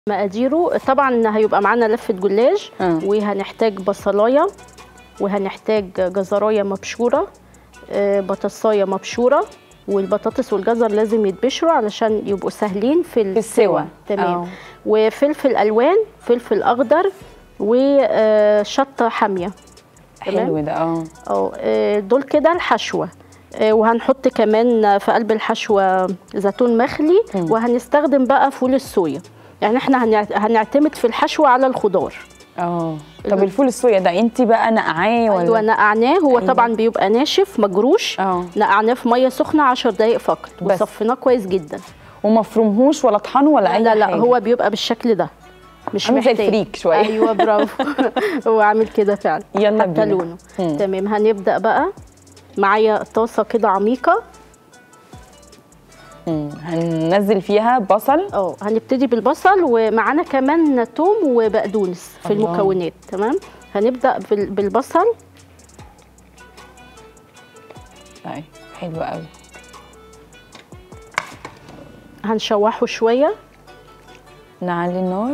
مقاديره طبعا هيبقى معانا لفه جلاش آه. وهنحتاج بصلايه وهنحتاج جزرايه مبشوره آه، بطاطسايه مبشوره والبطاطس والجزر لازم يتبشروا علشان يبقوا سهلين في في السوا السوا تمام آه. وفلفل الوان فلفل اخضر وشطه حاميه تمام. حلو ده اه اه آه، دول كده الحشوه آه، وهنحط كمان في قلب الحشوه زيتون مخلي مم. وهنستخدم بقى فول الصويا يعني احنا هنع- هنعتمد في الحشوه على الخضار اه طب الفول الصويا ده انت بقى نقعاه ولا ايوه نقعناه هو أيوة. طبعا بيبقى ناشف مجروش اه نقعناه في ميه سخنه 10 دقائق فقط بس. وصفيناه كويس جدا ومفرومهوش ولا طحنه ولا اي لا لا حاجه هو بيبقى بالشكل ده مش عامل زي محتاج الفريك شويه ايوه برافو هو عامل كده فعلا يلا حتى بينا. لونه مم. تمام هنبدا بقى معايا طاسه كده عميقه مم. هننزل فيها بصل اه هنبتدي بالبصل ومعانا كمان توم وبقدونس في الله. المكونات تمام هنبدا بال- بالبصل طيب حلو قوي هنشوحه شويه نعلي النار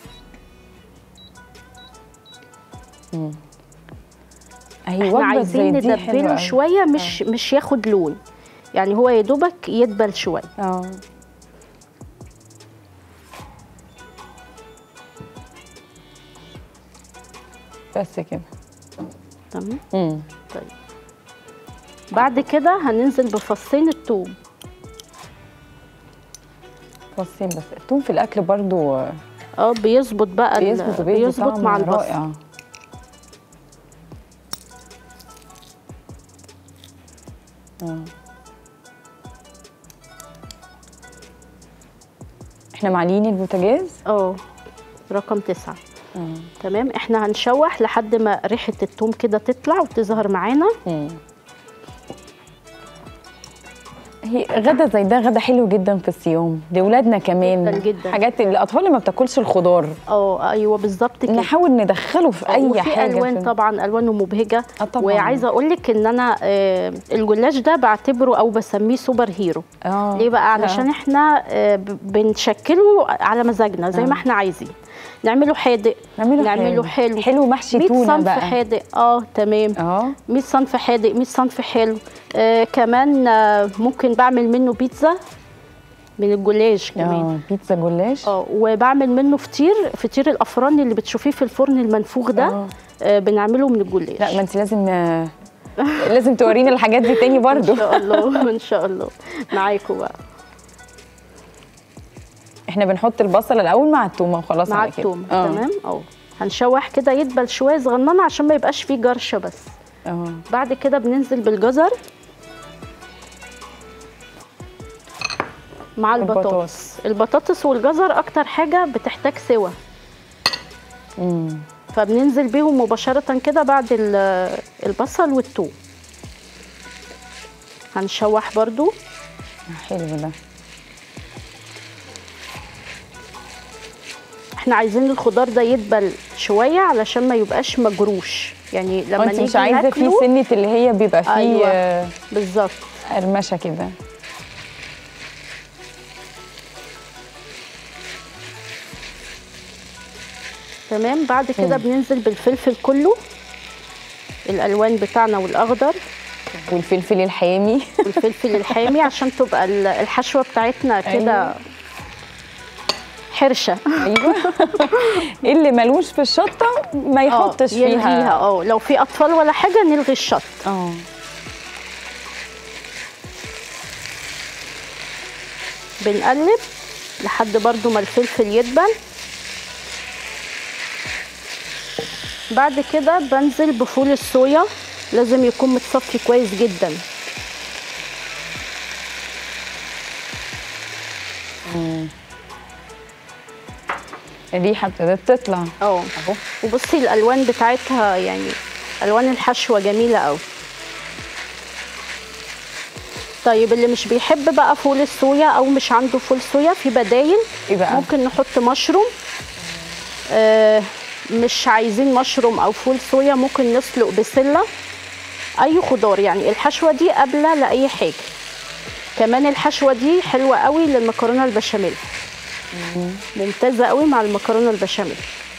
مم. اهي احنا وجبه عايزين زي دي حلوه ندبله قوي. شويه مش مش ياخد لون يعني هو يا دوبك يدبل شويه اه بس كده تمام امم طيب بعد كده هننزل بفصين الثوم فصين بس التوم في الاكل برضو اه بيظبط بقى ال- بيظبط وبيدي بيظبط طعم مع البصل رائع آه. احنا معلين البوتاجاز اه رقم تسعة اه تمام احنا هنشوح لحد ما ريحه الثوم كده تطلع وتظهر معانا مم. هي غدا زي ده غدا حلو جدا في الصيام لاولادنا كمان جداً جداً. حاجات الاطفال اللي ما بتاكلش الخضار اه ايوه بالظبط كده نحاول ندخله في اي وفي حاجه الوان في- طبعا الوانه مبهجه آه طبعاً. وعايزه اقول لك ان انا آه، الجلاش ده بعتبره او بسميه سوبر هيرو اه ليه بقى علشان احنا آه، ب- بنشكله على مزاجنا زي آه. ما احنا عايزين نعمله حادق نعمله نعمله حلو حلو حلو محشي 100 تونه صنف بقى حادق اه تمام اه 100 صنف حادق 100 صنف حلو آه كمان آه ممكن بعمل منه بيتزا من الجلاش كمان اه بيتزا جلاش اه وبعمل منه فطير فطير الافران اللي بتشوفيه في الفرن المنفوخ ده آه. آه بنعمله من الجلاش لا ما انت لازم آه، لازم تورينا الحاجات دي تاني برضو ان شاء الله ان شاء الله معاكم بقى احنا بنحط البصل الاول مع التومه وخلاص مع على كده. التوم آه. تمام اه هنشوح كده يدبل شويه صغننه عشان ما يبقاش فيه جرشه بس اه بعد كده بننزل بالجزر مع البطاطس البطاطس. البطاطس والجزر اكتر حاجه بتحتاج سوا امم فبننزل بيهم مباشره كده بعد ال- البصل والثوم هنشوح برضو حلو ده احنا عايزين الخضار ده يدبل شويه علشان ما يبقاش مجروش يعني لما وانت نيجي مش عايزه فيه ناكله سنه اللي هي بيبقى فيه أيوة. آه، بالظبط قرمشه كده تمام بعد كده بننزل بالفلفل كله الالوان بتاعنا والاخضر والفلفل الحامي والفلفل الحامي عشان تبقى ال- الحشوه بتاعتنا كده أيوة. حرشه ايوه اللي ملوش في الشطه ما يحطش آه، يلغيها فيها اه لو في اطفال ولا حاجه نلغي الشط اه بنقلب لحد برضو ما الفلفل يدبل بعد كده بنزل بفول الصويا لازم يكون متصفي كويس جدا الريحه ابتدت تطلع اه اهو وبصي الالوان بتاعتها يعني الوان الحشوه جميله قوي طيب اللي مش بيحب بقى فول الصويا او مش عنده فول صويا في بدايل ايه بقى ممكن نحط مشروم آه مش عايزين مشروم او فول صويا ممكن نسلق بسله اي خضار يعني الحشوه دي قابله لاي حاجه كمان الحشوه دي حلوه قوي للمكرونه البشاميل ممتازه قوي مع المكرونه البشاميل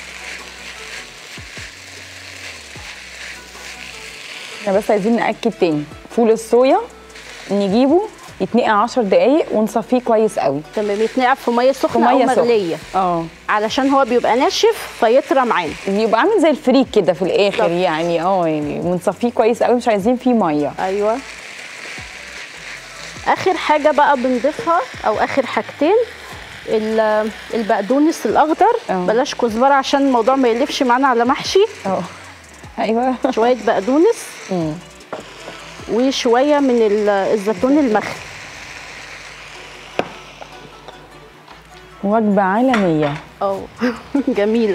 احنا بس عايزين ناكد تاني فول الصويا نجيبه يتنقع 10 دقايق ونصفيه كويس قوي تمام يتنقع في ميه في سخنه او ميه سخنه مغليه اه علشان هو بيبقى ناشف فيطرى معانا يبقى عامل زي الفريك كده في الاخر بالظبط. يعني اه يعني ونصفيه كويس قوي مش عايزين فيه ميه ايوه اخر حاجه بقى بنضيفها او اخر حاجتين ال- البقدونس الاخضر اه. بلاش كزبره عشان الموضوع ما يلفش معانا على محشي اه ايوه شويه بقدونس مم. وشويه من ال- الزيتون المخلي وجبه عالميه اه جميله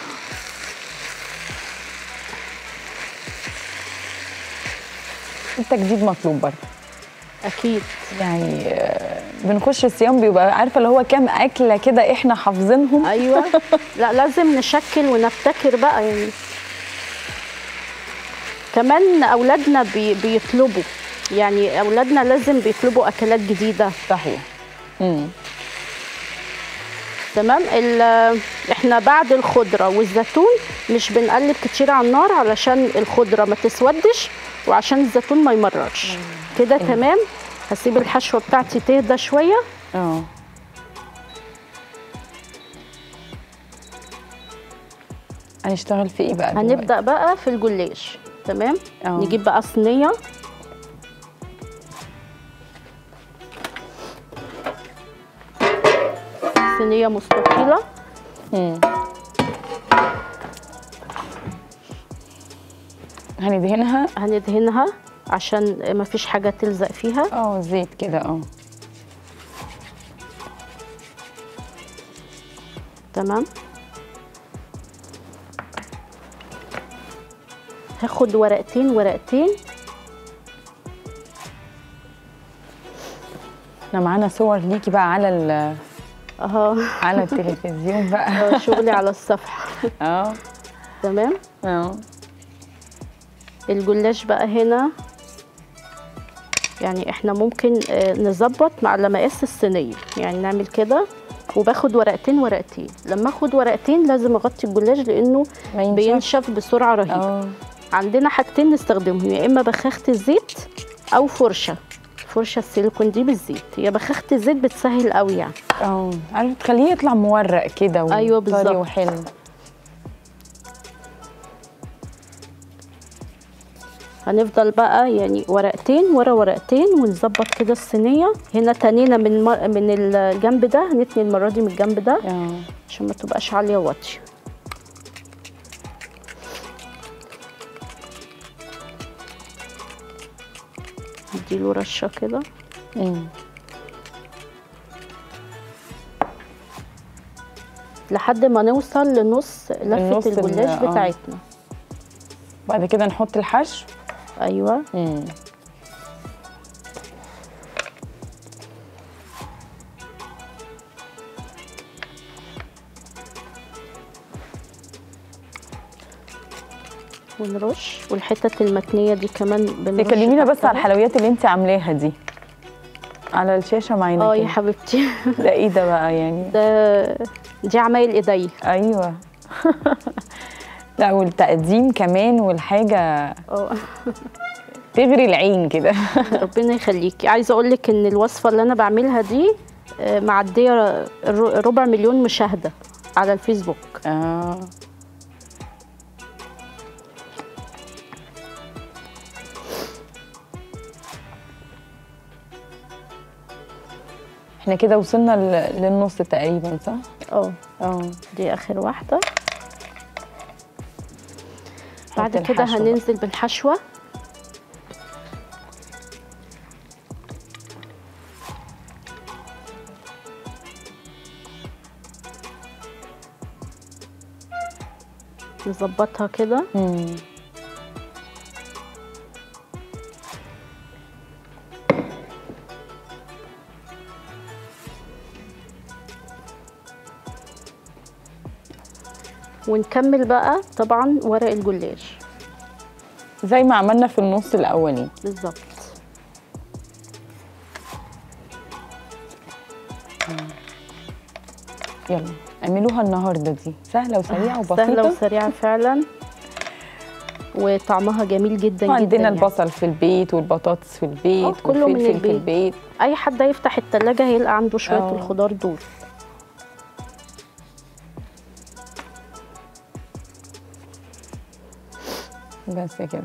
التجديد مطلوب برضه اكيد يعني آه، بنخش الصيام بيبقى عارفه اللي هو كام اكله كده احنا حافظينهم ايوه لا لازم نشكل ونبتكر بقى يعني كمان اولادنا بي بيطلبوا يعني اولادنا لازم بيطلبوا اكلات جديده صحيح امم تمام ال- احنا بعد الخضره والزيتون مش بنقلب كتير على النار علشان الخضره ما تسودش وعشان الزيتون ما يمررش كده تمام هسيب الحشوه بتاعتي تهدى شويه اه هنشتغل في ايه بقى دلوقتي؟ هنبدا بقى في الجلاش تمام اه. نجيب بقى صينيه صينيه مستطيله مم. هندهنها هندهنها عشان ما فيش حاجه تلزق فيها اه زيت كده اه تمام هاخد ورقتين ورقتين احنا معانا صور ليكي بقى على ال- اهو على التلفزيون بقى آه، شغلي على الصفحه اه تمام اه الجلاش بقى هنا يعني احنا ممكن آه، نظبط مع مقاس الصينيه يعني نعمل كده وباخد ورقتين ورقتين لما اخد ورقتين لازم اغطي الجلاش لانه ما ينشفش. بينشف بسرعه رهيبه اه عندنا حاجتين نستخدمهم يا اما بخاخه الزيت او فرشه فرشه السيليكون دي بالزيت هي بخاخه الزيت بتسهل قوي يعني اه عارفه تخليه يطلع مورق كده أيوة وطري بالظبط. وحلو هنفضل بقى يعني ورقتين ورا ورقتين ونظبط كده الصينيه هنا تنينا من مر... من الجنب ده هنتني المره دي من الجنب ده اه عشان ما تبقاش عاليه وواطيه نديله رشه كده مم. لحد ما نوصل لنص النص لفه ال- الجلاش آه. بتاعتنا بعد كده نحط الحشو ايوه مم. ونرش والحتت المتنيه دي كمان بنرش تكلمينا بس تحتها. على الحلويات اللي انت عاملاها دي على الشاشه معانا اه يا كده. حبيبتي ده ايه ده بقى يعني ده دي عمايل ايدي ايوه لا والتقديم كمان والحاجه اه تغري العين كده ربنا يخليكي عايزه اقول لك ان الوصفه اللي انا بعملها دي آه، معديه ر- ربع مليون مشاهده على الفيسبوك اه احنا كده وصلنا ل- للنص تقريبا صح؟ اه اه دي اخر واحده حط بعد كده الحشو بقى. هننزل بالحشوه نظبطها كده مم. ونكمل بقى طبعا ورق الجلاش زي ما عملنا في النص الاولاني بالظبط يلا اعملوها النهارده دي سهله وسريعه وبسيطه سهله وسريعه فعلا وطعمها جميل جدا جدا عندنا يعني. البصل في البيت والبطاطس في البيت آه، كله من والفلفل في البيت. البيت اي حد هيفتح التلاجة هيلقى عنده شويه آه. الخضار دول بس كده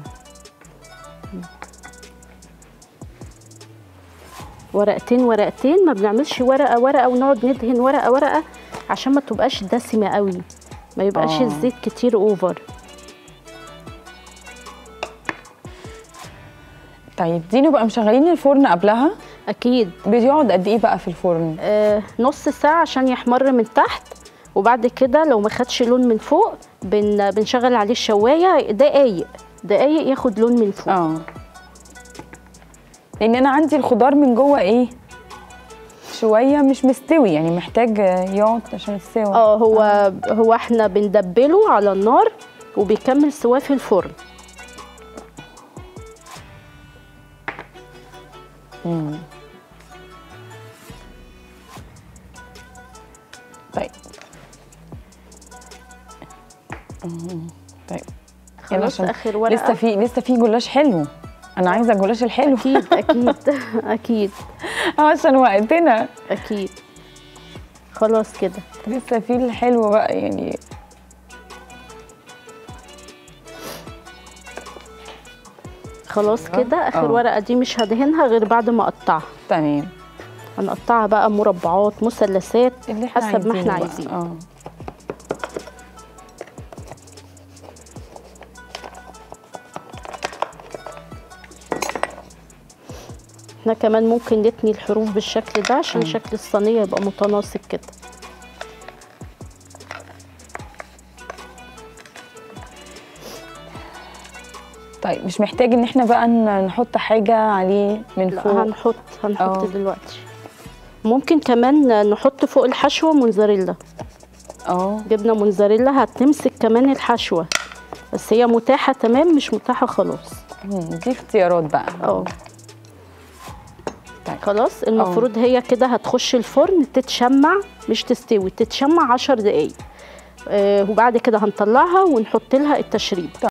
ورقتين ورقتين ما بنعملش ورقه ورقه ونقعد ندهن ورقه ورقه عشان ما تبقاش دسمه قوي ما يبقاش آه. الزيت كتير اوفر طيب دي نبقى مشغلين الفرن قبلها اكيد بيقعد قد ايه بقى في الفرن آه نص ساعه عشان يحمر من تحت وبعد كده لو ما خدش لون من فوق بن بنشغل عليه الشوايه دقايق دقايق ياخد لون من فوق اه لان انا عندي الخضار من جوه ايه شويه مش مستوي يعني محتاج يقعد عشان يستوي اه هو هو احنا بندبله على النار وبيكمل سواه في الفرن مم. طيب مم. طيب يلا خلاص عشان اخر ورقه لسه في لسه في جلاش حلو انا عايزه الجلاش الحلو اكيد اكيد اكيد عشان وقتنا اكيد خلاص كده لسه في الحلو بقى يعني خلاص كده اخر آه. ورقه دي مش هدهنها غير بعد ما اقطعها تمام هنقطعها بقى مربعات مثلثات اللي احنا حسب ما احنا بقى. عايزين اه احنا كمان ممكن نتني الحروف بالشكل ده عشان شكل الصينيه يبقى متناسق كده طيب مش محتاج ان احنا بقى ن- نحط حاجه عليه من لا فوق هنحط هنحط آه. دلوقتي ممكن كمان نحط فوق الحشوه موزاريلا اه جبنه موزاريلا هتمسك كمان الحشوه بس هي متاحه تمام مش متاحه خلاص مم، دي اختيارات بقى اه طيب. خلاص المفروض هي كده هتخش الفرن تتشمع مش تستوي تتشمع عشر دقايق آه وبعد كده هنطلعها ونحط لها التشريب